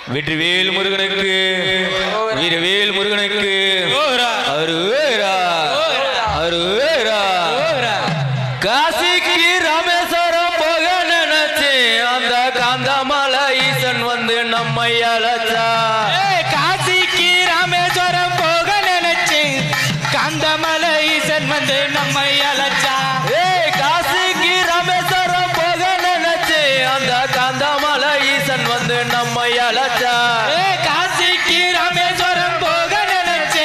வெற்றிவேல் முருகனுக்கு வீரவேல் முருகனுக்கு அருவேரா அருவேரா காசிக்கு ராமேஸ்வரம் போக நினைச்சு அந்த காந்தமலை ஈசன் வந்து நம்மை அழைச்சா ஏய், காசிக்கு ராமேஸ்வரம் போக நினைச்சு காந்தமலை ஈசன் வந்து நம்மை அழைச்சா ஏய் காசிக்கு ராமேஸ்வரம் போக நினைச்சு அந்த காந்தமலை ஈசன் வந்து நம்மை அழைச்சா ஏய், காசிக்கு ராமேஸ்வரம் போக நினைச்சு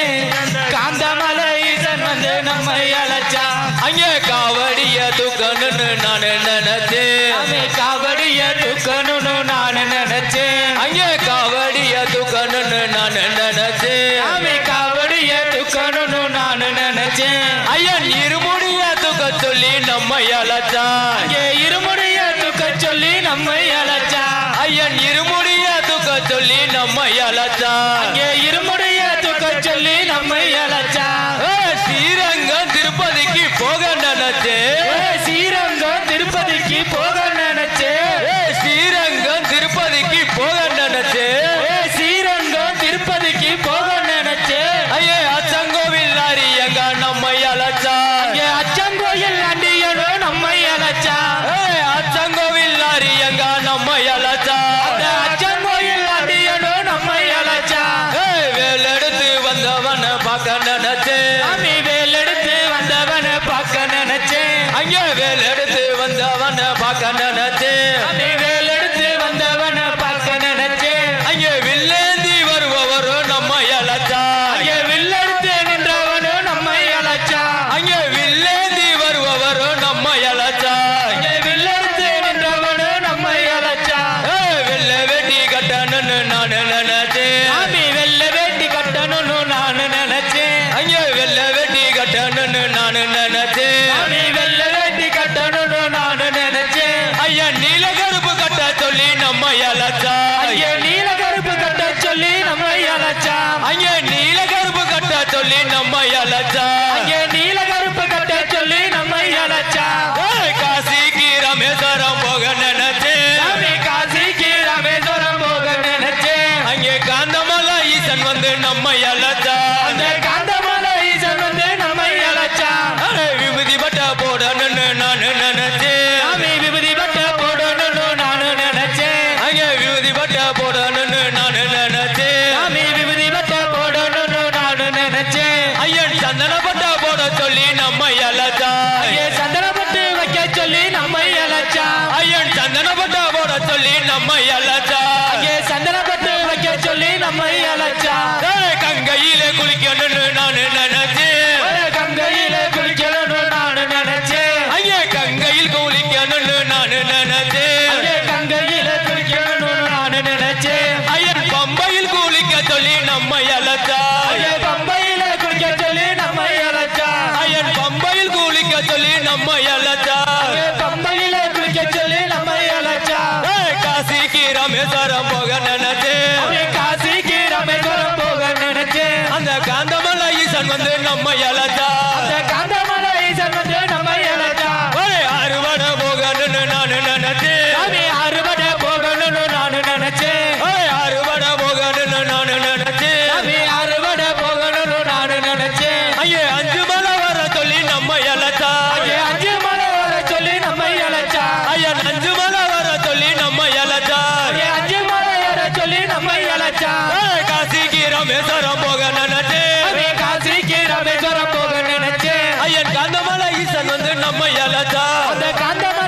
காந்தமலை ஈசன் வந்து நம்மை அழைச்சா அங்கே காவடிய தூக்கணும்னு நான் நினைச்சேன் சாமி காவடிய தூக்கணும்னு நான் நினைச்சேன் அங்கே காவடிய தூக்கணும்னு நான் நினைச்சேன் சாமி காவடிய தூக்கணும்னு நான் நினைச்சேன் ஐயன் இருமுடிய தூக்க சொல்லி நம்மை அழைச்சா அங்கே இருமுடைய தூக்க சொல்லி நம்மை அழைச்சா ஐயன் இருமுடிய தூக்க சொல்லி நம்மை அழைச்சா அங்கே இருமுடைய தூக்க சொல்லி நம்மை அழைச்சா ஏய், ஸ்ரீரங்கம் திருப்பதிக்கு போக நினைச்சேன் ஏய், ஸ்ரீரங்கம் திருப்பதிக்கு போக நினைச்சேன் ஏய், ஸ்ரீரங்கம் திருப்பதிக்கு போக நினைச்சேன் ஏய், ஸ்ரீரங்கம் திருப்பதிக்கு போக நினைச்சேன் ஐயே அச்சங்கோவில் லாரி எங்க நம்மை அழைச்சா அங்கே அச்சங்கோயில் அண்டியனோ நம்மை அழைச்சா ஏய், அச்சங்கோவில் லாரி எங்க நம்மை அழைச்சா அந்த அச்சங்கோயில் அண்டியனோ நம்மை அழைச்சா ஏய், வேலெடுத்து வந்தவன பார்க்க நினைச்சேன் சாமி வேல் எடுத்து வந்தவனை பார்க்க நினைச்சேன் அங்கே வேலெடுத்து வந்தவன பார்க்க நினைச்சேன் சாமி வேல் எடுத்து வந்தவனை பார்க்க நினைச்சேன் அங்கே வில்லேந்தி வருபவரும் நம்மை அழைச்சா அங்கே வில்லெடுத்து நின்றவனும் நம்மை அழைச்சா அங்கே வில்லேந்தி வருபவரும் நம்மை அழைச்சா அங்கே வில்லெடுத்து நின்றவனும் நம்மை அழைச்சா ஏய், வெள்ளை வெட்டி கட்டணும்னு நான் நினைச்சேன் சாமி வெள்ள வேட்டி கட்டணும்னு நான் நினைச்சேன் அங்கே வெள்ளை வெட்டி கட்டணும்னு நான் நினைச்சேன் சாமி வெள்ள வேட்டி கட்டணும்னு நான் நினைச்சேன் ஐயா நீல கருப்பு கட்ட சொல்லி நம்மை அழைச்சா அங்கே நீல கருப்பு கட்ட சொல்லி நம்மை அழைச்சா அங்கே நீல கருப்பு கட்ட சொல்லி நம்மை அழைச்சா அங்கே நீல கருப்பு கட்ட சொல்லி நம்மை அழைச்சா ஏய், காசிக்கு ராமேஸ்வரம் போக நினைச்சேன் சாமி காசிக்கு ராமேஸ்வரம் போக நினைச்சேன் அங்கே காந்தமலை ஈசன் வந்து நம்மை அழைச்சா அந்த காந்தமலை ஈசன் வந்து நம்மை அழைச்சா அடே, விபூதி பட்ட போடணும்னு நான் நினைச்சேன் சாமி விபூதி பட்ட போடணும்னு நான் நினைச்சேன் அங்கே விபூதி பட்ட போடணும்னு நான் நினைச்சேன் சாமி விபூதி பட்ட போடணும்னு நான் நினைச்சேன் ஐயன் சந்தன பட்ட போட சொல்லி நம்மை அழைச்சா அங்கே சந்தனப்பட்டு வைக்க சொல்லி நம்மை அழைச்சா ஐயன் சந்தன பட்ட போட சொல்லி நம்மை அழைச்சா அங்கே சந்தனப்பட்டு வைக்க சொல்லி நம்மை அழைச்சா ஏய், கங்கையிலே குளிக்கணும்னு நான் நினைச்சேன் ஒரு கங்கையில குளிக்கணும்னு நான் நினைச்சேன் ஐயா கங்கையில் குளிக்கணும்னு நான் நினைச்சேன் அங்கே கங்கையில குளிக்கணும்னு நான் நினைச்சேன் ஐயன் பம்பையில் குளிக்க சொல்லி நம்மை அழைச்சா அங்கே பம்பையில குளிக்க சொல்லி நம்மை அழைச்சா ஐயன் பம்பையில் குளிக்க சொல்லி நம்மை அழைச்சா அங்கே பம்பையில குளிக்க சொல்லி நம்மை அழைச்சா ஏய், காசிக்கு ராமேஸ்வரம் போக நினைச்சேன் அங்கே காசிக்கு ராமேஸ்வரம் போக நினைச்சேன் அந்த காந்தமலை ஈசன் வந்து நம்மை அழைச்சா அந்த காந்தமலை ஈசன் வந்து நம்மை அழைச்சா ஒரே அறுவடை போகணும்னு நான் நினைச்சேன் சாமி அறுபடை போகணும்னு நான் நினைச்சேன் ஒரே அறுவடை போகணும்னு நான் நினைச்சேன் சாமி அறுபடை போகணும்னு நான் நினைச்சேன் ஐயே அஞ்சு மலை வர சொல்லி நம்மை அழைச்சா அங்கே அஞ்சு மலை வர சொல்லி நம்மை அழைச்சா ஐயன் அஞ்சு மலை வர சொல்லி நம்மை அழைச்சா அங்கே அஞ்சு மலை வர சொல்லி நம்மை அழைச்சா ஏய், காசிக்கு ராமேஸ்வரம் போக நினைச்சேன் சாமி காசிக்கு ராமேஸ்வரம் போக நினைச்சேன் ஐயன் காந்தமலை ஈசன் வந்து நம்மை அழைச்சா அந்த காந்தமலை